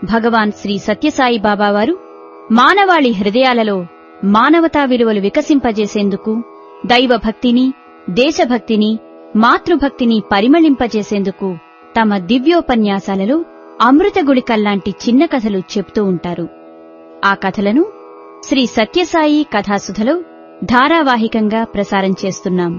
భగవాన్ శ్రీ సత్యసాయి బాబా వారు మానవాళి హృదయాలలో మానవతా విలువలు వికసింపజేసేందుకు దైవభక్తిని దేశభక్తిని మాతృభక్తిని పరిమళింపజేసేందుకు తమ దివ్యోపన్యాసాలలో అమృతగుళికల్లాంటి చిన్న కథలు చెప్తూ ఉంటారు ఆ కథలను శ్రీ సత్యసాయి కథాసుధలో ధారావాహికంగా ప్రసారం చేస్తున్నాం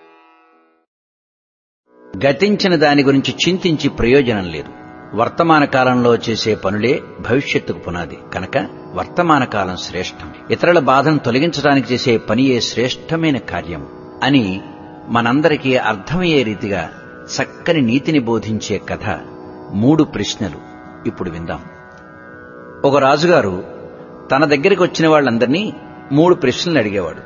గతించిన దాని గురించి చింతించి ప్రయోజనం లేదు వర్తమాన కాలంలో చేసే పనులే భవిష్యత్తుకు పునాది కనుక వర్తమాన కాలం శ్రేష్టం ఇతరుల బాధను తొలగించడానికి చేసే పనియే శ్రేష్టమైన కార్యం అని మనందరికీ అర్థమయ్యే రీతిగా చక్కని నీతిని బోధించే కథ మూడు ప్రశ్నలు ఇప్పుడు విందాం ఒక రాజుగారు తన దగ్గరికి వచ్చిన వాళ్ళందరినీ మూడు ప్రశ్నలు అడిగేవాడు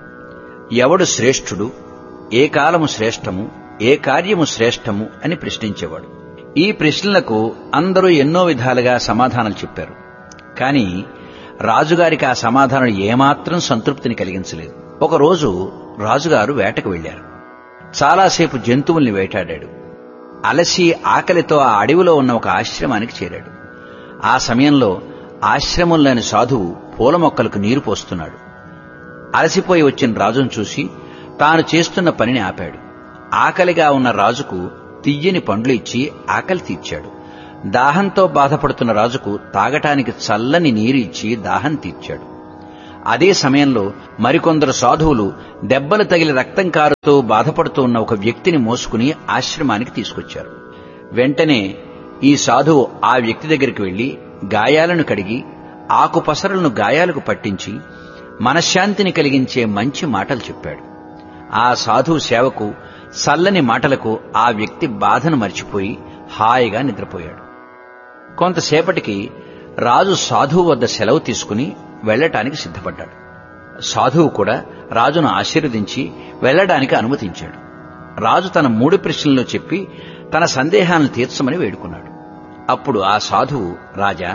ఎవడు శ్రేష్ఠుడు ఏ కాలము శ్రేష్టము ఏ కార్యము శ్రేష్టము అని ప్రశ్నించేవాడు ఈ ప్రశ్నలకు అందరూ ఎన్నో విధాలుగా సమాధానాలు చెప్పారు కాని రాజుగారికి ఆ సమాధానం ఏమాత్రం సంతృప్తిని కలిగించలేదు ఒకరోజు రాజుగారు వేటకు వెళ్లారు చాలాసేపు జంతువుల్ని వేటాడాడు అలసి ఆకలితో ఆ అడవిలో ఉన్న ఒక ఆశ్రమానికి చేరాడు ఆ సమయంలో ఆశ్రమంలోని సాధువు పూల మొక్కలకు నీరు పోస్తున్నాడు అలసిపోయి వచ్చిన రాజును చూసి తాను చేస్తున్న పనిని ఆపాడు ఆకలిగా ఉన్న రాజుకు తియ్యని పండ్లు ఇచ్చి ఆకలి తీర్చాడు దాహంతో బాధపడుతున్న రాజుకు తాగటానికి చల్లని నీరు ఇచ్చి దాహం తీర్చాడు అదే సమయంలో మరికొందరు సాధువులు దెబ్బలు తగిలి రక్తం కారుతూ బాధపడుతూ ఉన్న ఒక వ్యక్తిని మోసుకుని ఆశ్రమానికి తీసుకొచ్చారు వెంటనే ఈ సాధువు ఆ వ్యక్తి దగ్గరికి వెళ్లి గాయాలను కడిగి ఆకుపసరలను గాయాలకు పట్టించి మనశ్శాంతిని కలిగించే మంచి మాటలు చెప్పాడు ఆ సాధువు సేవకు చల్లని మాటలకు ఆ వ్యక్తి బాధను మర్చిపోయి హాయిగా నిద్రపోయాడు కొంతసేపటికి రాజు సాధువు వద్ద సెలవు తీసుకుని వెళ్లటానికి సిద్ధపడ్డాడు సాధువు కూడా రాజును ఆశీర్వదించి వెళ్లడానికి అనుమతించాడు రాజు తన మూడు ప్రశ్నలు చెప్పి తన సందేహాలను తీర్చమని వేడుకున్నాడు అప్పుడు ఆ సాధువు రాజా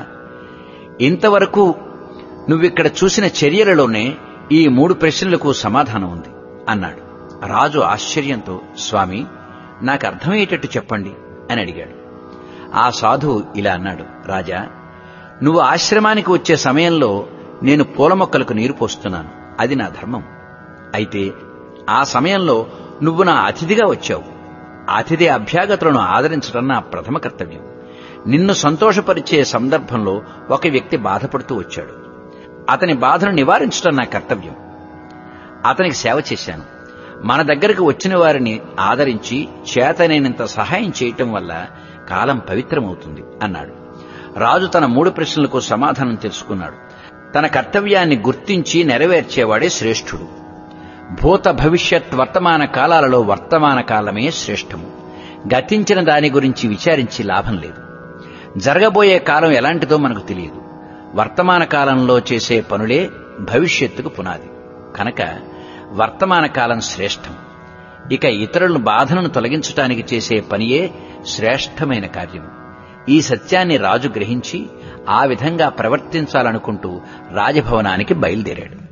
ఇంతవరకు నువ్విక్కడ చూసిన చర్యలలోనే ఈ మూడు ప్రశ్నలకు సమాధానం ఉంది అన్నాడు రాజు ఆశ్చర్యంతో స్వామి నాకు అర్థమయ్యేటట్టు చెప్పండి అని అడిగాడు ఆ సాధువు ఇలా అన్నాడు రాజా నువ్వు ఆశ్రమానికి వచ్చే సమయంలో నేను పూల మొక్కలకు నీరు పోస్తున్నాను అది నా ధర్మం అయితే ఆ సమయంలో నువ్వు నా అతిథిగా వచ్చావు అతిథి అభ్యాగతులను ఆదరించడం నా ప్రథమ కర్తవ్యం నిన్ను సంతోషపరిచే సందర్భంలో ఒక వ్యక్తి బాధపడుతూ వచ్చాడు అతని బాధను నివారించడం నా కర్తవ్యం అతనికి సేవ చేశాను మన దగ్గరకు వచ్చిన వారిని ఆదరించి చేతనైనంత సహాయం చేయటం వల్ల కాలం పవిత్రమవుతుంది అన్నాడు రాజు తన మూడు ప్రశ్నలకు సమాధానం తెలుసుకున్నాడు తన కర్తవ్యాన్ని గుర్తించి నెరవేర్చేవాడే శ్రేష్ఠుడు భూత భవిష్యత్ వర్తమాన కాలాలలో వర్తమాన కాలమే శ్రేష్టము గతించిన దాని గురించి విచారించి లాభం లేదు జరగబోయే కాలం ఎలాంటిదో మనకు తెలియదు వర్తమాన కాలంలో చేసే పనులే భవిష్యత్తుకు పునాది కనుక వర్తమాన కాలం శ్రేష్టం ఇక ఇతరుల బాధలను తొలగించటానికి చేసే పనియే శ్రేష్టమైన కార్యం ఈ సత్యాన్ని రాజు గ్రహించి ఆ విధంగా ప్రవర్తించాలనుకుంటూ రాజభవనానికి బయలుదేరాడు